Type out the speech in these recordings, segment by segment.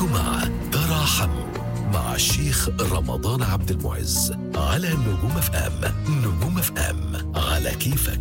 انتم مع تراحموا مع الشيخ رمضان عبد المعز على نجوم اف ام نجوم اف ام على كيفك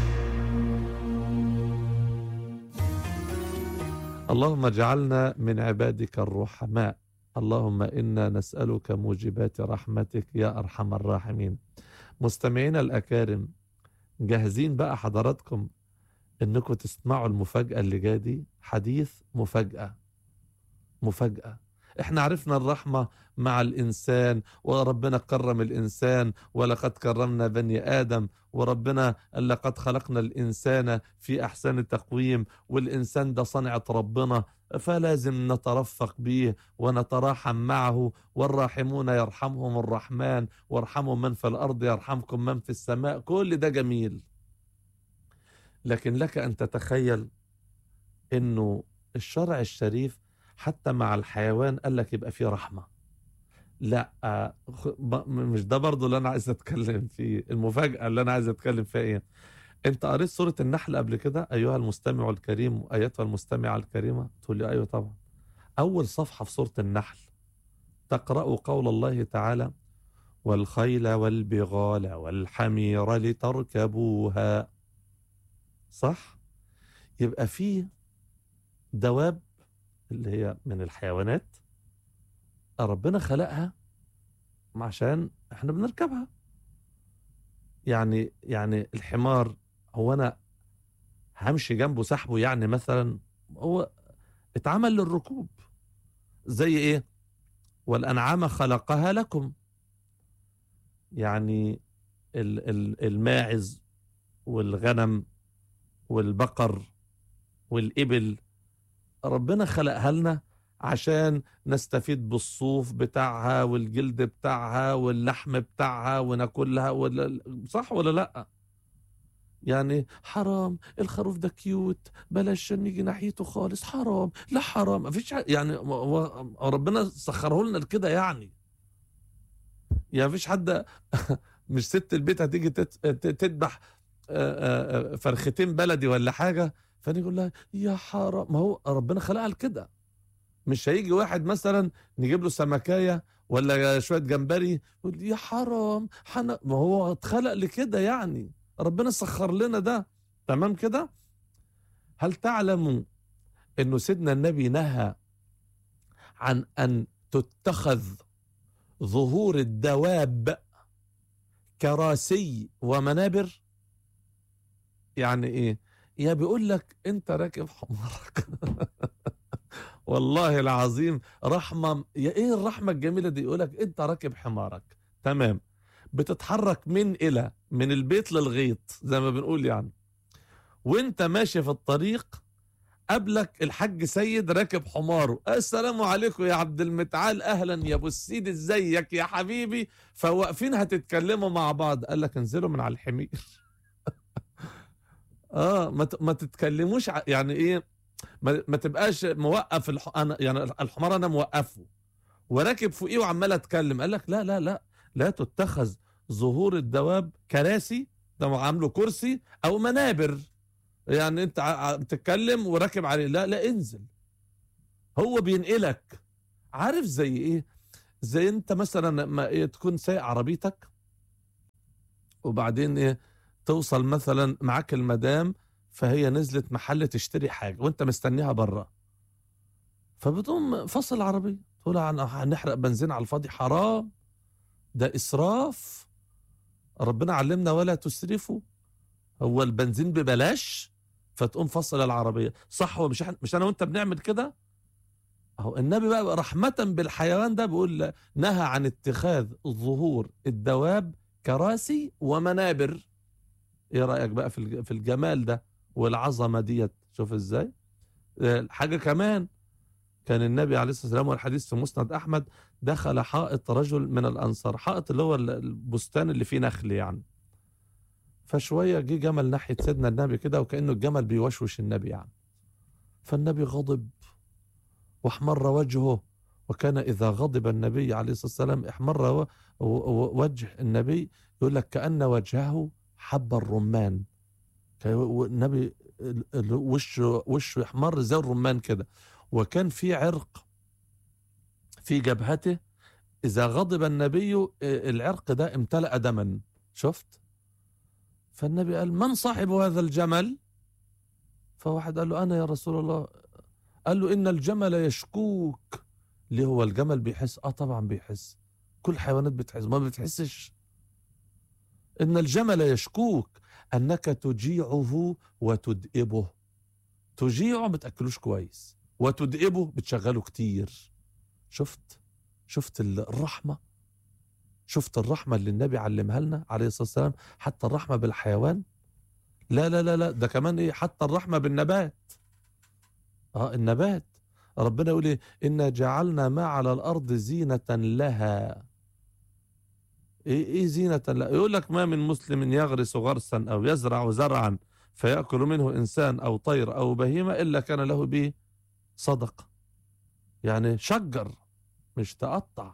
اللهم اجعلنا من عبادك الرحماء اللهم انا نسالك موجبات رحمتك يا ارحم الراحمين مستمعينا الاكارم جاهزين بقى حضراتكم انكم تسمعوا المفاجاه اللي جايه دي حديث مفاجاه مفاجاه احنا عرفنا الرحمه مع الانسان وربنا كرم الانسان ولقد كرمنا بني ادم وربنا قال لقد خلقنا الانسان في احسن تقويم والانسان ده صنعه ربنا فلازم نترفق به ونتراحم معه والراحمون يرحمهم الرحمن وارحموا من في الارض يرحمكم من في السماء كل ده جميل لكن لك ان تتخيل انه الشرع الشريف حتى مع الحيوان قال لك يبقى فيه رحمه لا آه، خ- ب- مش ده برضو اللي انا عايز اتكلم فيه المفاجاه اللي انا عايز اتكلم فيها ايه انت قريت سوره النحل قبل كده ايها المستمع الكريم وايتها المستمعه الكريمه تقول لي ايوه طبعا اول صفحه في سوره النحل تقرا قول الله تعالى والخيل والبغال والحمير لتركبوها صح يبقى في دواب اللي هي من الحيوانات ربنا خلقها عشان احنا بنركبها يعني يعني الحمار هو انا همشي جنبه سحبه يعني مثلا هو اتعمل للركوب زي ايه والانعام خلقها لكم يعني ال- ال- الماعز والغنم والبقر والإبل ربنا خلقها لنا عشان نستفيد بالصوف بتاعها والجلد بتاعها واللحم بتاعها وناكلها ولا صح ولا لا يعني حرام الخروف ده كيوت بلاش نيجي ناحيته خالص حرام لا حرام مفيش حاجة يعني هو ربنا سخره لنا كده يعني يعني مفيش حد مش ست البيت هتيجي تت- تذبح آه، آه، فرختين بلدي ولا حاجه فانا يقول لها يا حرام ما هو ربنا خلقها لكده مش هيجي واحد مثلا نجيب له سمكايه ولا شويه جمبري يقول يا حرام حنا ما هو اتخلق لكده يعني ربنا سخر لنا ده تمام كده هل تعلموا انه سيدنا النبي نهى عن ان تتخذ ظهور الدواب كراسي ومنابر يعني ايه يا بيقول لك انت راكب حمارك والله العظيم رحمه يا ايه الرحمه الجميله دي يقول لك انت راكب حمارك تمام بتتحرك من الى من البيت للغيط زي ما بنقول يعني وانت ماشي في الطريق قبلك الحاج سيد راكب حماره السلام عليكم يا عبد المتعال اهلا يا ابو السيد ازيك يا حبيبي فواقفين هتتكلموا مع بعض قال لك انزلوا من على الحمير اه ما ت- ما تتكلموش ع- يعني ايه ما, ما تبقاش موقف الح... انا يعني الحمار انا موقفه وراكب فوقيه وعمال اتكلم قال لك لا لا لا لا تتخذ ظهور الدواب كراسي ده عامله كرسي او منابر يعني انت ع- ع- بتتكلم وراكب عليه لا لا انزل هو بينقلك عارف زي ايه زي انت مثلا ما إيه تكون سايق عربيتك وبعدين ايه توصل مثلا معاك المدام فهي نزلت محل تشتري حاجه وانت مستنيها بره فبتقوم فصل العربيه تقول عن- هنحرق بنزين على الفاضي حرام ده اسراف ربنا علمنا ولا تسرفوا هو البنزين ببلاش فتقوم فصل العربيه صح هو مش احنا مش انا وانت بنعمل كده اهو النبي بقى رحمه بالحيوان ده بيقول لا- نهى عن اتخاذ ظهور الدواب كراسي ومنابر ايه رايك بقى في الج- في الجمال ده والعظمه ديت شوف ازاي آه، حاجه كمان كان النبي عليه الصلاه والسلام والحديث في مسند احمد دخل حائط رجل من الانصار حائط اللي هو ال- البستان اللي فيه نخل يعني فشويه جه جمل ناحيه سيدنا النبي كده وكانه الجمل بيوشوش النبي يعني فالنبي غضب واحمر وجهه وكان اذا غضب النبي عليه الصلاه والسلام احمر و- و- وجه النبي يقول لك كان وجهه حب الرمان كان النبي ال- ال- وشه وشه يحمر زي الرمان كده وكان في عرق في جبهته إذا غضب النبي آه، العرق ده امتلأ دما شفت فالنبي قال من صاحب هذا الجمل فواحد قال له أنا يا رسول الله قال له إن الجمل يشكوك ليه هو الجمل بيحس آه طبعا بيحس كل الحيوانات بتحس ما بتحسش إن الجمل يشكوك أنك تجيعه وتدئبه تجيعه بتأكلوش كويس وتدئبه بتشغله كتير شفت شفت الرحمة شفت الرحمة اللي النبي علمها لنا عليه الصلاة والسلام حتى الرحمة بالحيوان لا لا لا لا ده كمان ايه حتى الرحمة بالنبات اه النبات ربنا يقول ايه إنا جعلنا ما على الأرض زينة لها ايه ايه زينة لها يقول لك ما من مسلم يغرس غرسا أو يزرع زرعا فيأكل منه إنسان أو طير أو بهيمة إلا كان له به صدقة يعني شجر مش تقطع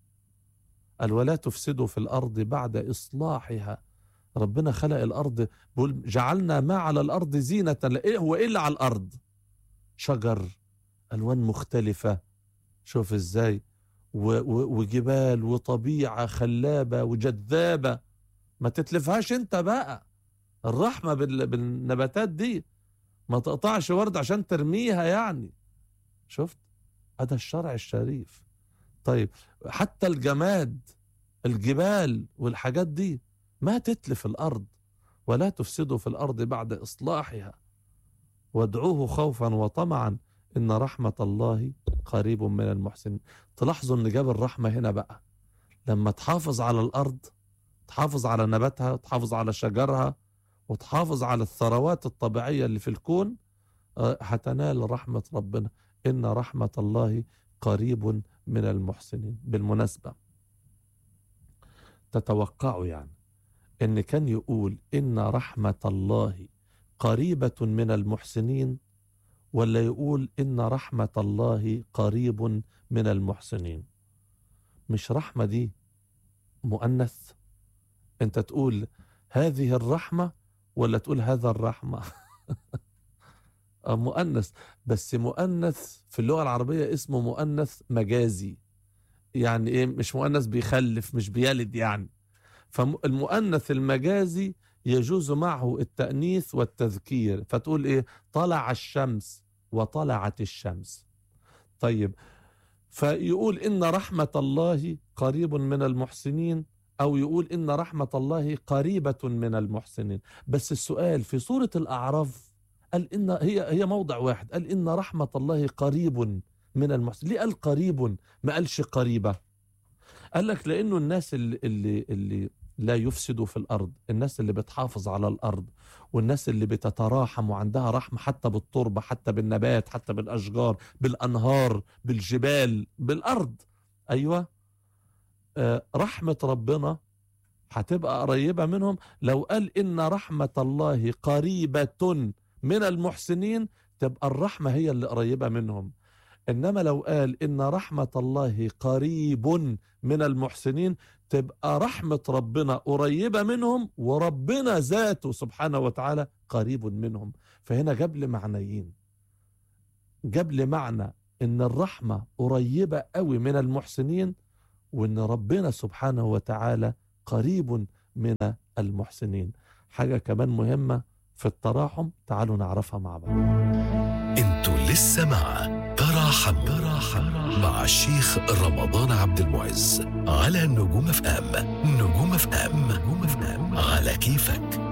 قال ولا تفسدوا في الأرض بعد إصلاحها ربنا خلق الأرض بيقول جعلنا ما على الأرض زينة إيه هو إيه اللي على الأرض شجر ألوان مختلفة شوف إزاي و- و- وجبال وطبيعة خلابة وجذابة ما تتلفهاش انت بقى الرحمة بال- بالنباتات دي ما تقطعش ورد عشان ترميها يعني شفت هذا الشرع الشريف طيب حتى الجماد الجبال والحاجات دي ما تتلف الأرض ولا تفسدوا في الأرض بعد إصلاحها وادعوه خوفا وطمعا إن رحمة الله قريب من المحسنين تلاحظوا إن جاب الرحمة هنا بقى لما تحافظ على الأرض تحافظ على نباتها تحافظ على شجرها وتحافظ على الثروات الطبيعية اللي في الكون آه، هتنال رحمة ربنا إن رحمة الله قريب من المحسنين بالمناسبة تتوقعوا يعني إن كان يقول إن رحمة الله قريبة من المحسنين ولا يقول إن رحمة الله قريب من المحسنين مش رحمة دي مؤنث أنت تقول هذه الرحمة ولا تقول هذا الرحمة آه، مؤنث بس مؤنث في اللغة العربية اسمه مؤنث مجازي يعني ايه مش مؤنث بيخلف مش بيلد يعني فالمؤنث المجازي يجوز معه التأنيث والتذكير فتقول ايه طلع الشمس وطلعت الشمس طيب فيقول إن رحمة الله قريب من المحسنين أو يقول إن رحمة الله قريبة من المحسنين بس السؤال في سورة الأعراف قال إن هي هي موضع واحد قال إن رحمة الله قريب من المحسنين ليه قال قريب ما قالش قريبة قال لك لأنه الناس اللي, اللي, اللي لا يفسدوا في الأرض الناس اللي بتحافظ على الأرض والناس اللي بتتراحم وعندها رحمة حتى بالتربة حتى بالنبات حتى بالأشجار بالأنهار بالجبال بالأرض أيوة آه رحمة ربنا هتبقى قريبة منهم لو قال إن رحمة الله قريبة من المحسنين تبقى الرحمة هي اللي قريبة منهم إنما لو قال إن رحمة الله قريب من المحسنين تبقى رحمة ربنا قريبة منهم وربنا ذاته سبحانه وتعالى قريب منهم فهنا جاب لي معنيين جاب لي معنى إن الرحمة قريبة قوي من المحسنين وإن ربنا سبحانه وتعالى قريب من المحسنين حاجة كمان مهمة في التراحم تعالوا نعرفها مع بعض انتوا لسه مع تراحم تراحم مع الشيخ رمضان عبد المعز على نجوم اف ام نجوم اف ام نجوم اف ام على كيفك